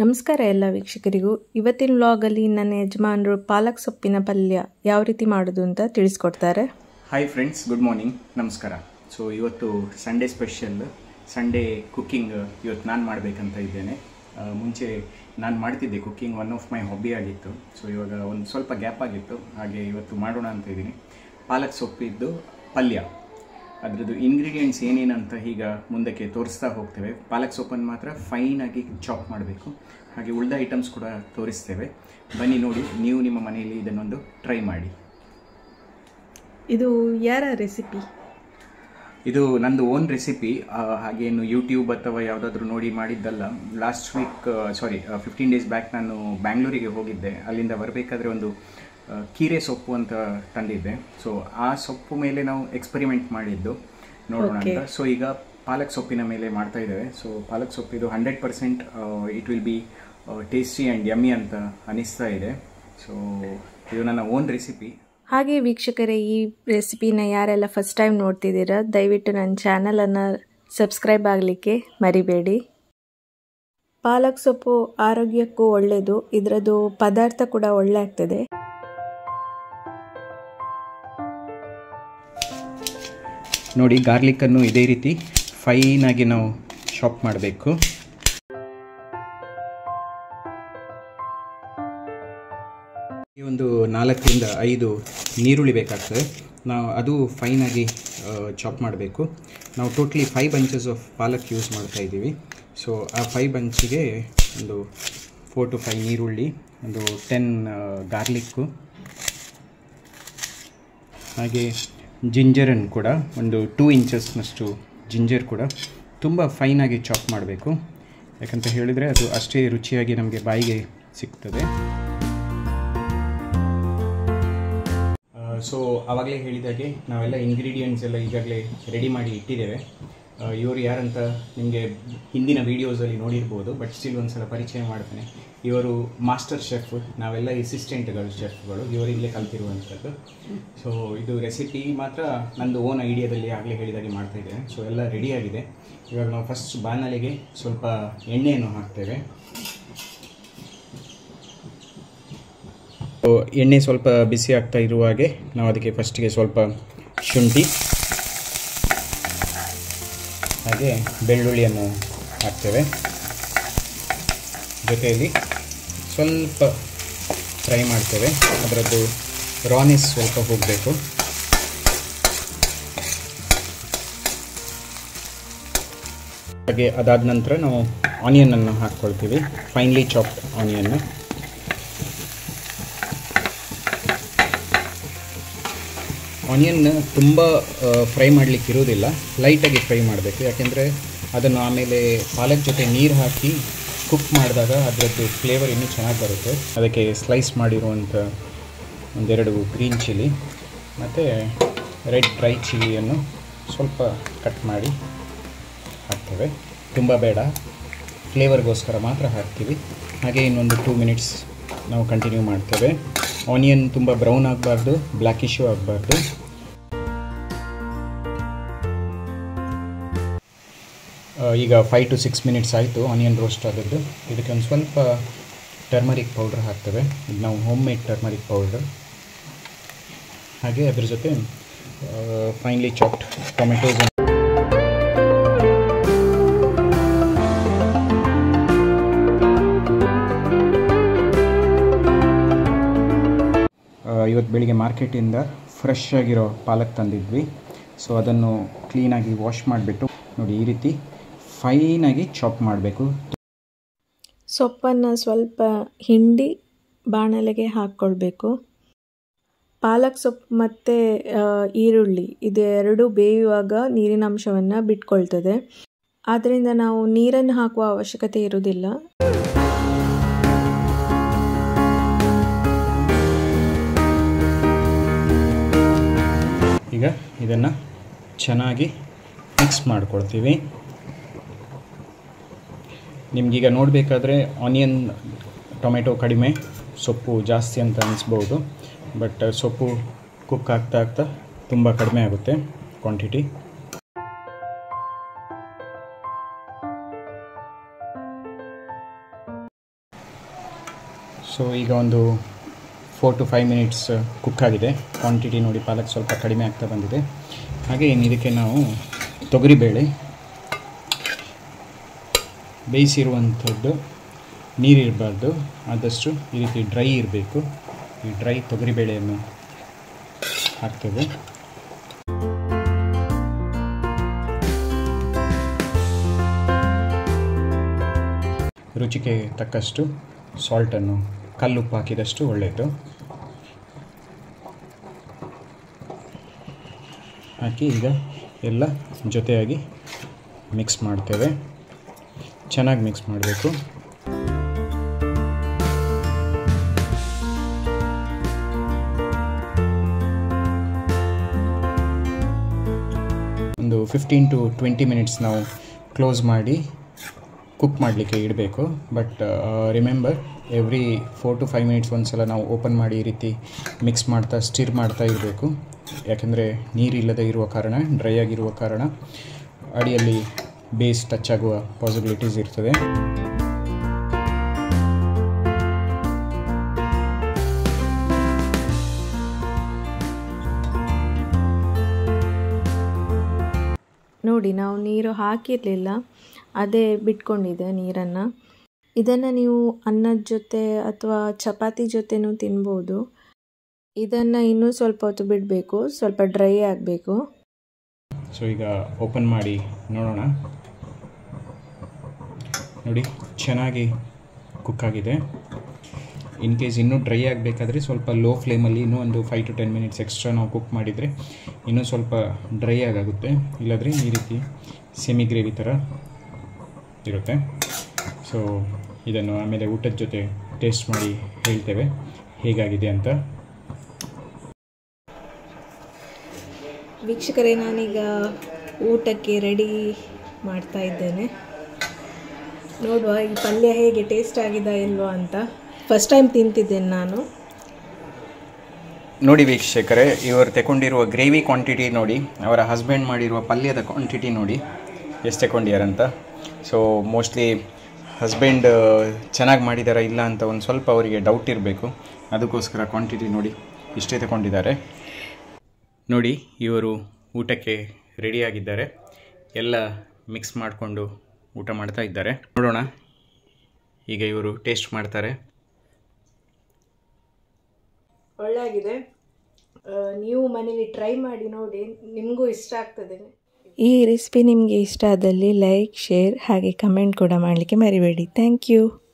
ನಮಸ್ಕಾರ ಎಲ್ಲ ವೀಕ್ಷಕರಿಗೂ ಇವತ್ತಿನ ವ್ಲಾಗಲ್ಲಿ ನನ್ನ ಯಜಮಾನರು ಪಾಲಕ್ ಸೊಪ್ಪಿನ ಪಲ್ಯ ಯಾವ ರೀತಿ ಮಾಡೋದು ಅಂತ ತಿಳಿಸ್ಕೊಡ್ತಾರೆ ಹಾಯ್ ಫ್ರೆಂಡ್ಸ್ ಗುಡ್ ಮಾರ್ನಿಂಗ್ ನಮಸ್ಕಾರ ಸೊ ಇವತ್ತು ಸಂಡೇ ಸ್ಪೆಷಲ್ ಸಂಡೇ ಕುಕ್ಕಿಂಗ್ ಇವತ್ತು ನಾನು ಮಾಡಬೇಕಂತ ಇದ್ದೇನೆ ಆ, ಮುಂಚೆ ನಾನು ಮಾಡ್ತಿದ್ದೆ cooking one of my hobby ಆಗಿತ್ತು ಸೊ ಇವಾಗ ಒಂದು ಸ್ವಲ್ಪ ಗ್ಯಾಪ್ ಆಗಿತ್ತು ಹಾಗೆ ಇವತ್ತು ಮಾಡೋಣ ಅಂತ ಇದ್ದೀನಿ ಪಾಲಕ್ ಸೊಪ್ಪಿದ್ದು ಪಲ್ಯ ಅದರದ್ದು ಇಂಗ್ರೀಡಿಯೆಂಟ್ಸ್ ಏನೇನಂತ ಈಗ ಮುಂದಕ್ಕೆ ತೋರಿಸ್ತಾ ಹೋಗ್ತೇವೆ ಪಾಲಕ್ ಸೊಪ್ಪನ್ನು ಮಾತ್ರ ಫೈನಾಗಿ ಚಾಪ್ ಮಾಡಬೇಕು ಹಾಗೆ ಉಳಿದ ಐಟಮ್ಸ್ ಕೂಡ ತೋರಿಸ್ತೇವೆ ಬನ್ನಿ ನೋಡಿ ನೀವು ನಿಮ್ಮ ಮನೆಯಲ್ಲಿ ಇದನ್ನೊಂದು ಟ್ರೈ ಮಾಡಿ ಇದು ಯಾರ ರೆಸಿಪಿ ಇದು ನಂದು ಓನ್ ರೆಸಿಪಿ ಹಾಗೇನು ಯೂಟ್ಯೂಬ್ ಅಥವಾ ಯಾವುದಾದ್ರೂ ನೋಡಿ ಮಾಡಿದ್ದಲ್ಲ last week sorry fifteen days back ನಾನು ಬ್ಯಾಂಗ್ಳೂರಿಗೆ ಹೋಗಿದ್ದೆ ಅಲ್ಲಿಂದ ಬರಬೇಕಾದ್ರೆ ಒಂದು ಆ, ಕೀರೆ ಸೊಪ್ಪು ಅಂತ ತಂದಿದ್ದೆ ಸೊ ಆ ಸೊಪ್ಪು ಮೇಲೆ ನಾವು ಎಕ್ಸ್ಪೆರಿಮೆಂಟ್ ಮಾಡಿದ್ದು ನೋಡೋಣ ಅಂತ Okay. ಸೊ ಈಗ ಪಾಲಕ್ ಸೊಪ್ಪಿನ ಮೇಲೆ ಮಾಡ್ತಾ ಇದ್ದೇವೆ ಸೊ ಪಾಲಕ್ ಸೊಪ್ಪು ಇದು hundred percent it will be tasty and yummy ಅಂತ ಅನಿಸ್ತಾ ಇದೆ ಸೊ ಇದು ನನ್ನ ಓನ್ ರೆಸಿಪಿ ಹಾಗೆ ವೀಕ್ಷಕರೇ ಈ ರೆಸಿಪಿನ ಯಾರೆಲ್ಲ ಫಸ್ಟ್ ಟೈಮ್ ನೋಡ್ತಿದ್ದೀರಾ ದಯವಿಟ್ಟು ನನ್ನ ಚಾನಲನ್ನು ಸಬ್ಸ್ಕ್ರೈಬ್ ಆಗಲಿಕ್ಕೆ ಮರಿಬೇಡಿ ಪಾಲಕ್ ಸೊಪ್ಪು ಆರೋಗ್ಯಕ್ಕೂ ಒಳ್ಳೆಯದು ಇದರದ್ದು ಪದಾರ್ಥ ಕೂಡ ಒಳ್ಳೆ ಆಗ್ತದೆ ನೋಡಿ ಗಾರ್ಲಿಕ್ಕನ್ನು ಇದೇ ರೀತಿ ಫೈನಾಗಿ ನಾವು ಶಾಪ್ ಮಾಡಬೇಕು ಈ ಒಂದು ನಾಲ್ಕರಿಂದ ಐದು ನೀರುಳ್ಳಿ ಬೇಕಾಗ್ತದೆ ನಾವು ಅದು ಫೈನಾಗಿ ಚಾಪ್ ಮಾಡಬೇಕು ನಾವು totally five bunches of palak use ಮಾಡ್ತಾ ಇದ್ದೀವಿ ಸೊ ಆ ಫೈವ್ ಬಂಚಿಗೆ ಒಂದು ಫೋರ್ ಟು ಫೈವ್ ನೀರುಳ್ಳಿ ಒಂದು ಟೆನ್ ಗಾರ್ಲಿಕ್ಕು ಹಾಗೆ ಜಿಂಜರನ್ನು ಕೂಡ ಒಂದು ಟೂ ಇಂಚಸ್ನಷ್ಟು ಜಿಂಜರ್ ಕೂಡ ತುಂಬ ಫೈನಾಗಿ ಚಾಪ್ ಮಾಡಬೇಕು ಯಾಕಂತ ಹೇಳಿದರೆ ಅದು ಅಷ್ಟೇ ರುಚಿಯಾಗಿ ನಮಗೆ ಬಾಯಿಗೆ ಸಿಗ್ತದೆ ಸೊ ಆವಾಗಲೇ ಹೇಳಿದಾಗೆ ನಾವೆಲ್ಲ ಇಂಗ್ರೀಡಿಯೆಂಟ್ಸ್ ಎಲ್ಲ ಈಗಾಗಲೇ ರೆಡಿ ಮಾಡಿ ಇಟ್ಟಿದ್ದೇವೆ ಆ, ಇವರು ಯಾರಂತ ನಿಮಗೆ ಹಿಂದಿನ ವೀಡಿಯೋಸಲ್ಲಿ ನೋಡಿರ್ಬೋದು ಬಟ್ ಸ್ಟಿಲ್ ಒಂದ್ಸಲ ಪರಿಚಯ ಮಾಡ್ತೇನೆ ಇವರು ಮಾಸ್ಟರ್ ಶೆಫ್ ನಾವೆಲ್ಲ ಅಸಿಸ್ಟೆಂಟ್ಗಳು ಶೆಫ್ಗಳು ಇವರಿಂದಲೇ ಕಲ್ತಿರುವಂಥದ್ದು ಸೊ ಇದು ರೆಸಿಪಿ ಮಾತ್ರ ನಂದು ಓನ್ ಐಡಿಯಾದಲ್ಲಿ ಆಗಲೇ ಹೇಳಿದಾಗೆ ಮಾಡ್ತಾ ಇದ್ದೇನೆ ಸೊ ಎಲ್ಲ ರೆಡಿಯಾಗಿದೆ ಇವಾಗ ನಾವು ಫಸ್ಟ್ ಬಾಣಲೆಗೆ ಸ್ವಲ್ಪ ಎಣ್ಣೆಯನ್ನು ಹಾಕ್ತೇವೆ ಸೊ, ಎಣ್ಣೆ ಸ್ವಲ್ಪ ಬಿಸಿ ಆಗ್ತಾ ಇರುವ ಹಾಗೆ ನಾವು ಅದಕ್ಕೆ ಫಸ್ಟಿಗೆ ಸ್ವಲ್ಪ ಶುಂಠಿ ಹಾಗೆ ಬೆಳ್ಳುಳ್ಳಿಯನ್ನು ಹಾಕ್ತೇವೆ ಜೊತೆಯಲ್ಲಿ ಸ್ವಲ್ಪ ಫ್ರೈ ಮಾಡ್ತೇವೆ ಅದರದ್ದು ರಾನೆಸ್ ಸ್ವಲ್ಪ ಹೋಗಬೇಕು ಹಾಗೆ ಅದಾದ ನಂತರ ನಾವು ಆನಿಯನನ್ನು ಹಾಕ್ಕೊಳ್ತೀವಿ ಫೈನ್ಲಿ ಚಾಪ್ಡ್ ಆನಿಯನ್ನು ಆನಿಯನ್ ತುಂಬ ಫ್ರೈ ಮಾಡಲಿಕ್ಕೆ ಇರೋದಿಲ್ಲ ಲೈಟಾಗಿ ಫ್ರೈ ಮಾಡಬೇಕು ಯಾಕೆಂದರೆ ಅದನ್ನು ಆಮೇಲೆ ಪಾಲಕ್ ಜೊತೆ ನೀರು ಹಾಕಿ ಕುಕ್ ಮಾಡಿದಾಗ ಅದರದ್ದು ಫ್ಲೇವರ್ ಇನ್ನೂ ಚೆನ್ನಾಗಿ ಬರುತ್ತೆ ಅದಕ್ಕೆ ಸ್ಲೈಸ್ ಮಾಡಿರುವಂಥ ಒಂದೆರಡು ಗ್ರೀನ್ ಚಿಲ್ಲಿ ಮತ್ತು ರೆಡ್ ಡ್ರೈ ಚಿಲ್ಲಿಯನ್ನು ಸ್ವಲ್ಪ ಕಟ್ ಮಾಡಿ ಹಾಕ್ತೇವೆ ತುಂಬ ಬೇಡ ಫ್ಲೇವರ್ಗೋಸ್ಕರ ಮಾತ್ರ ಹಾಕ್ತೀವಿ ಹಾಗೆ ಇನ್ನೊಂದು ಟೂ ಮಿನಿಟ್ಸ್ ನಾವು ಕಂಟಿನ್ಯೂ ಮಾಡ್ತೇವೆ ಆನಿಯನ್ ತುಂಬ ಬ್ರೌನ್ ಆಗಬಾರ್ದು ಬ್ಲ್ಯಾಕಿಶು ಆಗಬಾರ್ದು ಈಗ ಫೈವ್ ಟು ಸಿಕ್ಸ್ ಮಿನಿಟ್ಸ್ ಆಯಿತು ಆನಿಯನ್ ರೋಸ್ಟ್ ಆದದ್ದು ಇದಕ್ಕೆ ಒಂದು ಸ್ವಲ್ಪ ಟರ್ಮರಿಕ್ ಪೌಡ್ರ್ ಹಾಕ್ತೇವೆ ಇದು ನಾವು ಹೋಮ್ ಮೇಡ್ ಟರ್ಮರಿಕ್ ಪೌಡ್ರ್ ಹಾಗೆ ಅದ್ರ ಜೊತೆ ಫೈನ್ಲಿ ಚಾಪ್ಡ್ ಟೊಮೆಟೋಸ್ ಇವತ್ತು ಬೆಳಿಗ್ಗೆ ಮಾರ್ಕೆಟಿಂದ ಫ್ರೆಶ್ ಆಗಿರೋ ಪಾಲಕ್ ತಂದಿದ್ವಿ ಸೊ ಅದನ್ನು ಕ್ಲೀನಾಗಿ ವಾಶ್ ಮಾಡಿಬಿಟ್ಟು ನೋಡಿ ಈ ರೀತಿ ಫೈನಾಗಿ ಚಾಪ್ ಮಾಡಬೇಕು ಸೊಪ್ಪನ್ನು ಸ್ವಲ್ಪ ಹಿಂಡಿ ಬಾಣಲೆಗೆ ಹಾಕ್ಕೊಳ್ಬೇಕು ಪಾಲಕ್ ಸೊಪ್ಪು ಮತ್ತು ಆ, ಈರುಳ್ಳಿ ಇದೆರಡು ಬೇಯುವಾಗ ನೀರಿನ ಅಂಶವನ್ನು ಬಿಟ್ಕೊಳ್ತದೆ ಆದ್ದರಿಂದ ನಾವು ನೀರನ್ನು ಹಾಕುವ ಅವಶ್ಯಕತೆ ಇರುವುದಿಲ್ಲ ಈಗ ಇದನ್ನು ಚೆನ್ನಾಗಿ ಮಿಕ್ಸ್ ಮಾಡ್ಕೊಳ್ತೀವಿ ನಿಮಗೀಗ ನೋಡಬೇಕಾದ್ರೆ ಆನಿಯನ್ ಟೊಮೆಟೊ ಕಡಿಮೆ ಸೊಪ್ಪು ಜಾಸ್ತಿ ಅಂತ ಅನಿಸ್ಬೋದು ಬಟ್ ಸೊಪ್ಪು ಕುಕ್ ಆಗ್ತಾ ಆಗ್ತಾ ತುಂಬ ಕಡಿಮೆ ಆಗುತ್ತೆ ಕ್ವಾಂಟಿಟಿ ಸೊ ಈಗ ಒಂದು four to five minutes cook ಆಗಿದೆ ಕ್ವಾಂಟಿಟಿ ನೋಡಿ ಪಾಲಕ್ ಸ್ವಲ್ಪ ಕಡಿಮೆ ಆಗ್ತಾ ಬಂದಿದೆ ಹಾಗೆ ಇನ್ನು ಇದಕ್ಕೆ ನಾವು ತೊಗರಿಬೇಳೆ ಬೇಯಿಸಿರುವಂಥದ್ದು ನೀರಿರಬಾರ್ದು ಆದಷ್ಟು ಈ ರೀತಿ ಡ್ರೈ ಇರಬೇಕು ಈ ಡ್ರೈ ತೊಗರಿಬೇಳೆಯನ್ನು ಹಾಕ್ತೇವೆ ರುಚಿಗೆ ತಕ್ಕಷ್ಟು ಸಾಲ್ಟನ್ನು ಕಲ್ಲುಪ್ಪು ಹಾಕಿದಷ್ಟು ಒಳ್ಳೆಯದು ಹಾಕಿ ಈಗ ಎಲ್ಲ ಜೊತೆಯಾಗಿ ಮಿಕ್ಸ್ ಮಾಡ್ತೇವೆ ಚೆನ್ನಾಗಿ ಮಿಕ್ಸ್ ಮಾಡಬೇಕು ಒಂದು ಫಿಫ್ಟೀನ್ ಟು ಟ್ವೆಂಟಿ ಮಿನಿಟ್ಸ್ ನಾವು ಕ್ಲೋಸ್ ಮಾಡಿ ಕುಕ್ ಮಾಡಲಿಕ್ಕೆ ಇಡಬೇಕು but remember every four to five minutes ಒಂದು ಸಲ ನಾವು ಓಪನ್ ಮಾಡಿ ಈ ರೀತಿ ಮಿಕ್ಸ್ ಮಾಡ್ತಾ ಸ್ಟಿರ್ ಮಾಡ್ತಾ ಇರಬೇಕು ಯಾಕೆಂದರೆ ನೀರಿಲ್ಲದೆ ಇರುವ ಕಾರಣ ಡ್ರೈ ಆಗಿರುವ ಕಾರಣ ಅಡಿಯಲ್ಲಿ ಬೇಸ್ ಟಚ್ ಆಗುವ ಪಾಸಿಬಿಲಿಟೀಸ್ ಇರ್ತದೆ ನೋಡಿ ನಾವು ನೀರು ಹಾಕಿರಲಿಲ್ಲ ಅದೇ ಬಿಟ್ಕೊಂಡಿದೆ ನೀರನ್ನು ಇದನ್ನು ನೀವು ಅನ್ನದ ಜೊತೆ ಅಥವಾ ಚಪಾತಿ ಜೊತೆನೂ ತಿನ್ಬೋದು ಇದನ್ನು ಇನ್ನೂ ಸ್ವಲ್ಪ ಹೊತ್ತು ಬಿಡಬೇಕು ಸ್ವಲ್ಪ ಡ್ರೈ ಆಗಬೇಕು ಸೊ ಈಗ ಓಪನ್ ಮಾಡಿ ನೋಡೋಣ ನೋಡಿ ಚೆನ್ನಾಗಿ ಕುಕ್ ಆಗಿದೆ ಇನ್ ಕೇಸ್ ಇನ್ನೂ ಡ್ರೈ ಆಗಬೇಕಾದ್ರೆ ಸ್ವಲ್ಪ ಲೋ ಫ್ಲೇಮಲ್ಲಿ ಇನ್ನೂ ಒಂದು five to ten minutes extra ನಾವು ಕುಕ್ ಮಾಡಿದರೆ ಇನ್ನೂ ಸ್ವಲ್ಪ ಡ್ರೈ ಆಗುತ್ತೆ ಇಲ್ಲಾಂದರೆ ಈ ರೀತಿ ಸೆಮಿ ಗ್ರೇವಿ ಥರ ಇರುತ್ತೆ ಸೊ ಇದನ್ನು ಆಮೇಲೆ ಊಟದ ಜೊತೆ ಟೇಸ್ಟ್ ಮಾಡಿ ಹೇಳ್ತೇವೆ ಹೇಗಾಗಿದೆ ಅಂತ ವೀಕ್ಷಕರೇ ನಾನೀಗ ಊಟಕ್ಕೆ ರೆಡಿ ಮಾಡ್ತಾ ಇದ್ದೇನೆ ನೋಡುವ ಈ ಪಲ್ಯ ಹೇಗೆ ಟೇಸ್ಟ್ ಆಗಿದೆ ಇಲ್ವೋ ಅಂತ ಫಸ್ಟ್ ಟೈಮ್ ತಿಂತಿದ್ದೇನೆ ನಾನು ನೋಡಿ ವೀಕ್ಷಕರೇ ಇವರು ತಗೊಂಡಿರುವ ಗ್ರೇವಿ ಕ್ವಾಂಟಿಟಿ ನೋಡಿ ಅವರ ಹಸ್ಬೆಂಡ್ ಮಾಡಿರುವ ಪಲ್ಯದ ಕ್ವಾಂಟಿಟಿ ನೋಡಿ ಎಷ್ಟು ತಗೊಂಡಿಯಾರಂತ ಸೊ ಮೋಸ್ಟ್ಲಿ ಹಸ್ಬೆಂಡ್ ಚೆನ್ನಾಗಿ ಮಾಡಿದಾರಾ ಇಲ್ಲ ಅಂತ ಒಂದು ಸ್ವಲ್ಪ ಅವರಿಗೆ ಡೌಟ್ ಇರಬೇಕು ಅದಕ್ಕೋಸ್ಕರ ಕ್ವಾಂಟಿಟಿ ನೋಡಿ ಇಷ್ಟೇ ತಗೊಂಡಿದ್ದಾರೆ ನೋಡಿ ಇವರು ಊಟಕ್ಕೆ ರೆಡಿಯಾಗಿದ್ದಾರೆ ಎಲ್ಲ ಮಿಕ್ಸ್ ಮಾಡಿಕೊಂಡು ಊಟ ಮಾಡ್ತಾ ಇದ್ದಾರೆ ನೋಡೋಣ ಈಗ ಇವರು ಟೇಸ್ಟ್ ಮಾಡ್ತಾರೆ ಒಳ್ಳೆಯಾಗಿದೆ ನೀವು ಮನೇಲಿ ಟ್ರೈ ಮಾಡಿ ನೋಡಿ ನಿಮಗೂ ಇಷ್ಟ ಆಗ್ತದೆ ಈ ರೆಸಿಪಿ ನಿಮಗೆ ಇಷ್ಟ ಆದಲ್ಲಿ ಲೈಕ್ ಶೇರ್ ಹಾಗೆ ಕಮೆಂಟ್ ಕೂಡ ಮಾಡಲಿಕ್ಕೆ ಮರಿಬೇಡಿ ಥ್ಯಾಂಕ್ ಯು